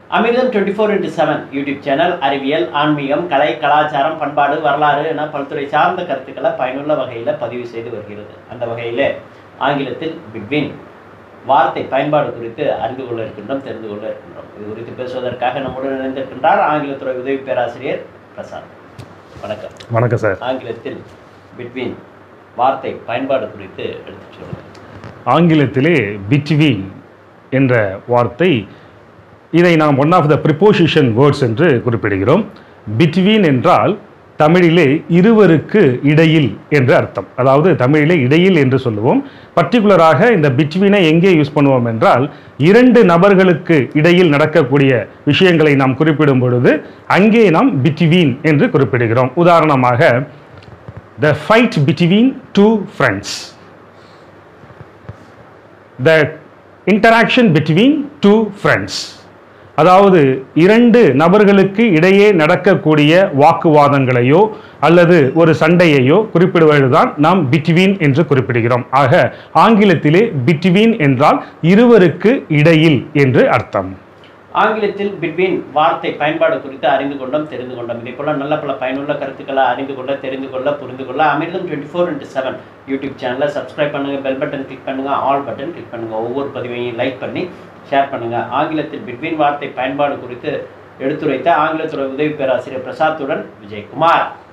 அமிர்தம் twenty four into seven YouTube channel அறிவியல் ஆன்மீகம் கலை கலாச்சாரம் பண்பாடு வரலாறு என பல்துறை சார்ந்த கருத்துக்களை பயனுள்ள வகையில் பதிவு செய்து வருகிறது அந்த வகையில் ஆங்கிலத்தில் பிட்வீன் வார்த்தை பயன்பாடு குறித்து அறிந்து கொள்ள இருக்கின்றோம் தெரிந்து கொள்ள இருக்கின்றோம் இது குறித்து பேசுவதற்காக நம்முடன் இணைந்திருக்கின்றார் ஆங்கிலத்துறை உதவி பேராசிரியர் பிரசாத் வணக்கம் வணக்கம் சார் ஆங்கிலத்தில் பிட்வீன் வார்த்தை பயன்பாடு குறித்து எடுத்துச் சொல்லுங்கள் ஆங்கிலத்திலே பிட்வீன் என்ற வார்த்தை இதை நாம் one of the preposition words என்று குறிப்பிடுகிறோம் பிட்வீன் என்றால் தமிழிலே இருவருக்கு இடையில் என்று அர்த்தம் அதாவது தமிழிலே இடையில் என்று சொல்லுவோம் பர்டிகுலராக இந்த பிட்வீனை எங்கே யூஸ் பண்ணுவோம் என்றால் இரண்டு நபர்களுக்கு இடையில் நடக்கக்கூடிய விஷயங்களை நாம் குறிப்பிடும் பொழுது அங்கே நாம் பிட்வீன் என்று குறிப்பிடுகிறோம் உதாரணமாக the fight between two friends the interaction between two friends அதாவது இரண்டு நபர்களுக்கு இடையே நடக்கக்கூடிய வாக்குவாதங்களையோ அல்லது ஒரு சண்டையையோ குறிப்பிடுவதுதான் நாம் பிட்வீன் என்று குறிப்பிடுகிறோம் ஆக ஆங்கிலத்திலே பிட்வீன் என்றால் இருவருக்கு இடையில் என்று அர்த்தம் ஆங்கிலத்தில் பிட்வீன் வார்த்தை பயன்பாடு குறித்து அறிந்து கொண்டோம் தெரிந்து கொண்டோம் இதே போல நல்ல பல பயனுள்ள கருத்துக்களை அறிந்து கொள்ள தெரிந்து கொள்ள புரிந்து கொள்ள Amirtham twenty four into seven YouTube சேனலை சப்ஸ்கிரைப் பண்ணுங்க பெல் பட்டன் கிளிக் பண்ணுங்க ஆல் பட்டன் கிளிக் பண்ணுங்க ஒவ்வொரு பதிவையும் லைக் பண்ணி ஷேர் பண்ணுங்க ஆங்கிலத்தில் பிட்வீன் வார்த்தை பயன்பாடு குறித்து எடுத்துரைத்த ஆங்கிலத்துறை உதவி பேராசிரியர் பிரசாத்துடன் விஜயகுமார்